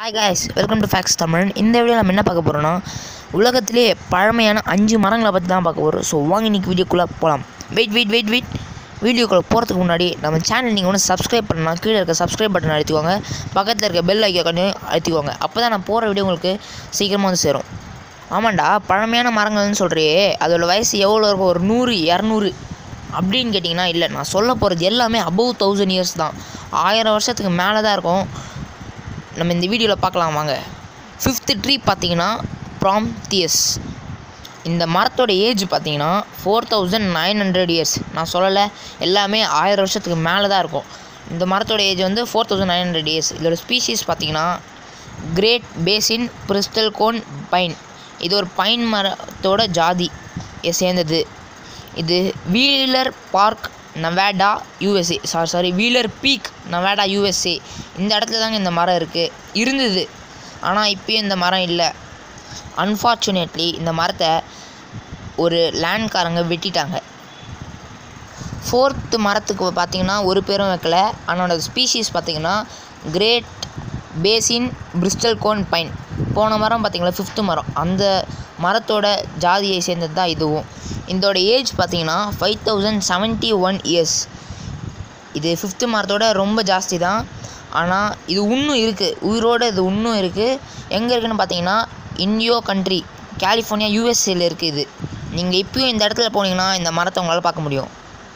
hi guys welcome to facts Tamil இந்த video நம்ம என்ன பார்க்க போகிறோம்னா உலகத்திலே பழமையான அஞ்சு மரங்களை பற்றி தான் பார்க்க போகிறோம் ஸோ வாங்க இன்னைக்கு வீடியோக்குள்ளே போகலாம் வெயிட் வெயிட் வெயிட் வெயிட் வீடியோக்குள்ளே போகிறதுக்கு முன்னாடி நம்ம சேனல் நீங்கள் ஒன்று சப்ஸ்கிரைப் பண்ணலாம் கீழே இருக்க சப்ஸ்கிரைப் பட்டன் அழுத்திக்கோங்க பக்கத்தில் இருக்க பெல் ஐக்கானே அழுத்திக்கோங்க அப்போ தான் நான் போகிற வீடியோ உங்களுக்கு சீக்கிரமாக வந்து சேரும் ஆமாண்டா பழமையான மரங்கள்னு சொல்கிறியே அதோட வயசு எவ்வளோ இருக்கும் ஒரு நூறு இரநூறு அப்படின்னு கேட்டிங்கன்னா இல்லை நான் சொல்ல போகிறது எல்லாமே அபவ் தௌசண்ட் இயர்ஸ் தான் ஆயிரம் வருஷத்துக்கு மேலே தான் இருக்கும் நம்ம இந்த வீடியோவில் பார்க்கலாம் வாங்க ஃபிஃப்த்து ட்ரீ பார்த்தீங்கன்னா ப்ராம்தியஸ் இந்த மரத்தோட ஏஜ் பார்த்தீங்கன்னா four thousand nine hundred years நான் சொல்லலை எல்லாமே ஆயிரம் வருஷத்துக்கு மேலே தான் இருக்கும் இந்த மரத்தோட ஏஜ் வந்து four thousand nine hundred years இதோட ஸ்பீஷீஸ் பார்த்தீங்கன்னா great basin bristlecone pine இது ஒரு பைன் மரத்தோட ஜாதி சேர்ந்தது இது Wheeler park Nevada USA sorry sorry Wheeler peak Nevada USA இந்த இடத்துல தாங்க இந்த மரம் இருக்குது இருந்தது ஆனால் இப்போயும் இந்த மரம் இல்லை அன்ஃபார்ச்சுனேட்லி இந்த மரத்தை ஒரு லேண்ட்காரங்க வெட்டிட்டாங்க ஃபோர்த்து மரத்துக்கு பார்த்தீங்கன்னா ஒரு பேரும் வைக்கல அதனோட ஸ்பீஷீஸ் பார்த்தீங்கன்னா great basin bristlecone pine போன மரம் பார்த்தீங்களா ஃபிஃப்த்து மரம் அந்த மரத்தோட ஜாதியை சேர்ந்தது தான் இதுவும் இதோட ஏஜ் பார்த்தீங்கன்னா five thousand seventy one years இது ஃபிஃப்த்து மரத்தோட ரொம்ப ஜாஸ்தி தான் ஆனால் இது இன்னும் இருக்குது உயிரோடு இது இன்னும் இருக்குது எங்கே இருக்குன்னு பார்த்தீங்கன்னா இந்தியோ கண்ட்ரி கலிஃபோர்னியா யூஎஸ்ஏல இருக்குது இது நீங்கள் இப்பயும் இந்த இடத்துல போனீங்கன்னா இந்த மரத்தை உங்களால் பார்க்க முடியும்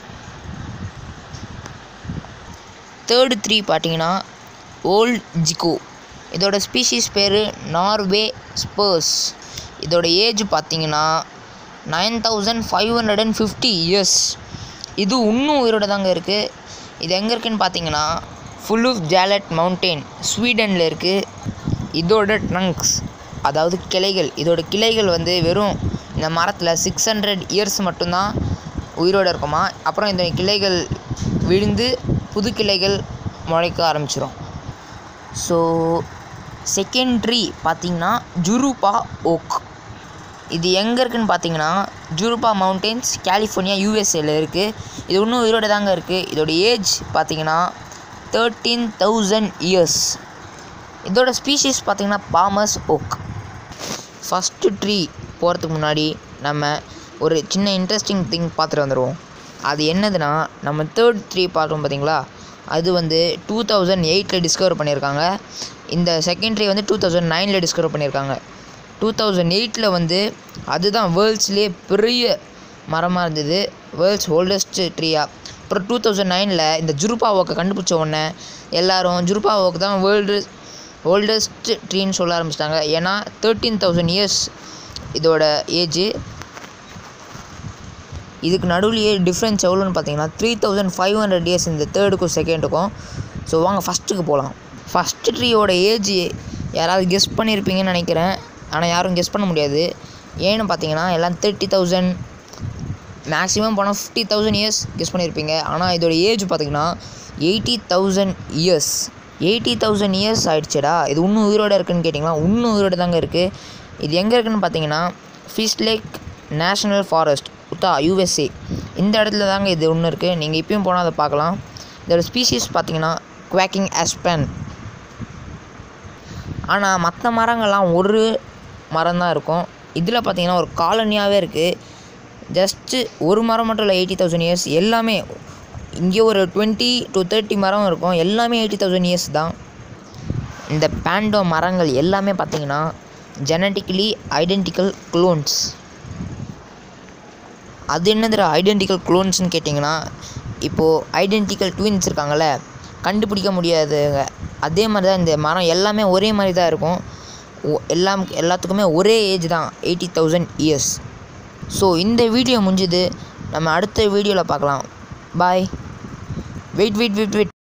தேர்டு த்ரீ பார்த்தீங்கன்னா ஓல்ட் ஜிகோ இதோட ஸ்பீஷீஸ் பேர் நார்வே ஸ்பர்ஸ் இதோட ஏஜ் பார்த்தீங்கன்னா nine thousand five hundred and fifty years இது இன்னும் உயிரோட தாங்க இருக்குது இது எங்கே இருக்குன்னு பார்த்தீங்கன்னா ஃபுல்லுஃப் ஜாலட் மவுண்டெயின் ஸ்வீடனில் இருக்குது இதோட ட்ரங்க்ஸ் அதாவது கிளைகள் இதோட கிளைகள் வந்து வெறும் இந்த மரத்தில் சிக்ஸ் ஹண்ட்ரட் இயர்ஸ் மட்டும்தான் உயிரோடு இருக்குமா அப்புறம் இந்த கிளைகள் விழுந்து புது கிளைகள் முளைக்க ஆரம்பிச்சிடும் ஸோ செகண்ட் ட்ரீ பார்த்தீங்கன்னா ஜுருபா ஓக் இது எங்கே இருக்குன்னு பார்த்தீங்கன்னா ஜுருபா மவுண்டெயின்ஸ் கலிஃபோர்னியா யூஎஸ்ஏல இருக்குது இது இன்னும் உயிரோட தாங்க இருக்குது இதோட ஏஜ் பார்த்தீங்கன்னா தேர்ட்டீன் தௌசண்ட் இயர்ஸ் இதோட ஸ்பீஷீஸ் பார்த்தீங்கன்னா பாமஸ் ஓக் ஃபஸ்ட்டு ட்ரீ போகிறதுக்கு முன்னாடி நம்ம ஒரு சின்ன இன்ட்ரெஸ்டிங் திங் பார்த்துட்டு வந்துடுவோம் அது என்னதுன்னா நம்ம தேர்ட் ட்ரீ பார்த்தோம் பார்த்தீங்களா அது வந்து டூ தௌசண்ட் எயிட்டில் டிஸ்கவர் பண்ணியிருக்காங்க இந்த செகண்ட் ட்ரீ வந்து டூ தௌசண்ட் நைனில் டிஸ்கவர் பண்ணியிருக்காங்க டூ தௌசண்ட் எயிட்டில் வந்து அதுதான் வேர்ல்ட்ஸ்லேயே பெரிய மரமாக இருந்தது வேர்ல்ட்ஸ் ஓல்டஸ்ட் ட்ரீயாக அப்புறம் டூ தௌசண்ட் நைனில் இந்த ஜுருப்பா ஓக்கை கண்டுபிடிச்ச உடனே எல்லாரும் ஜுருப்பா ஓக்கு தான் வேர்ல்டு ஓல்டஸ்ட் ட்ரீன்னு சொல்ல ஆரம்பிச்சிட்டாங்க ஏன்னா தேர்ட்டீன் தௌசண்ட் இயர்ஸ் இதோட ஏஜ் இதுக்கு நடுவுலையே டிஃப்ரென்ஸ் எவ்வளோன்னு பார்த்தீங்கன்னா three thousand five hundred years இந்த தேர்டுக்கும் செகண்டுக்கும் ஸோ வாங்க ஃபஸ்ட்டுக்கு போகலாம் ஃபஸ்ட்டு ட்ரீயோட ஏஜ் யாராவது கெஸ் பண்ணியிருப்பீங்கன்னு நினைக்கிறேன் ஆனால் யாரும் கெஸ் பண்ண முடியாது ஏன்னு பார்த்தீங்கன்னா எல்லாம் தேர்ட்டி தௌசண்ட் மேக்ஸிமம் போனால் ஃபிஃப்டி தௌசண்ட் இயர்ஸ் கெஸ் பண்ணியிருப்பீங்க ஆனால் இதோட ஏஜ் பார்த்தீங்கன்னா eighty thousand years eighty thousand years ஆயிடுச்சுடா இது இன்னும் உயிரோடு இருக்குன்னு கேட்டிங்கன்னா இன்னும் உயிரோடு தாங்க இருக்குது இது எங்கே இருக்குன்னு பார்த்தீங்கன்னா Fish Lake National Forest Utah USA இந்த இடத்துல தாங்க இது ஒன்று இருக்குது நீங்கள் இப்பயும் போனால் அதை பார்க்கலாம் இதோட ஸ்பீஷீஸ் பார்த்தீங்கன்னா குவாக்கிங் ஆஸ்பன் ஆனால் மற்ற மரங்கள்லாம் ஒரு மரம் தான் இருக்கும் இதில் பார்த்தீங்கன்னா ஒரு காலனியாகவே இருக்குது ஜஸ்ட்டு ஒரு மரம் மட்டும் இல்லை எயிட்டி தௌசண்ட் இயர்ஸ் எல்லாமே இங்கே ஒரு டுவெண்ட்டி டு தேர்ட்டி மரம் இருக்கும் எல்லாமே எயிட்டி தௌசண்ட் இயர்ஸ் தான் இந்த பேண்டோ மரங்கள் எல்லாமே பார்த்தீங்கன்னா ஜெனட்டிக்கலி ஐடென்டிக்கல் க்ளோன்ஸ் அது என்னது ஐடென்டிக்கல் க்ளோன்ஸ்னு கேட்டிங்கன்னா இப்போது ஐடென்டிக்கல் ட்வின்ஸ் இருக்காங்கள்ல கண்டுபிடிக்க முடியாதுங்க அதே மாதிரி தான் இந்த மரம் எல்லாமே ஒரே மாதிரி தான் இருக்கும் ஒ- எல்லாம் எல்லாத்துக்குமே ஒரே ஏஜ் தான் எயிட்டி தௌசண்ட் இயர்ஸ் ஸோ இந்த வீடியோ முடிஞ்சுது நம்ம அடுத்த வீடியோவில் பார்க்கலாம் bye wait wait wait wait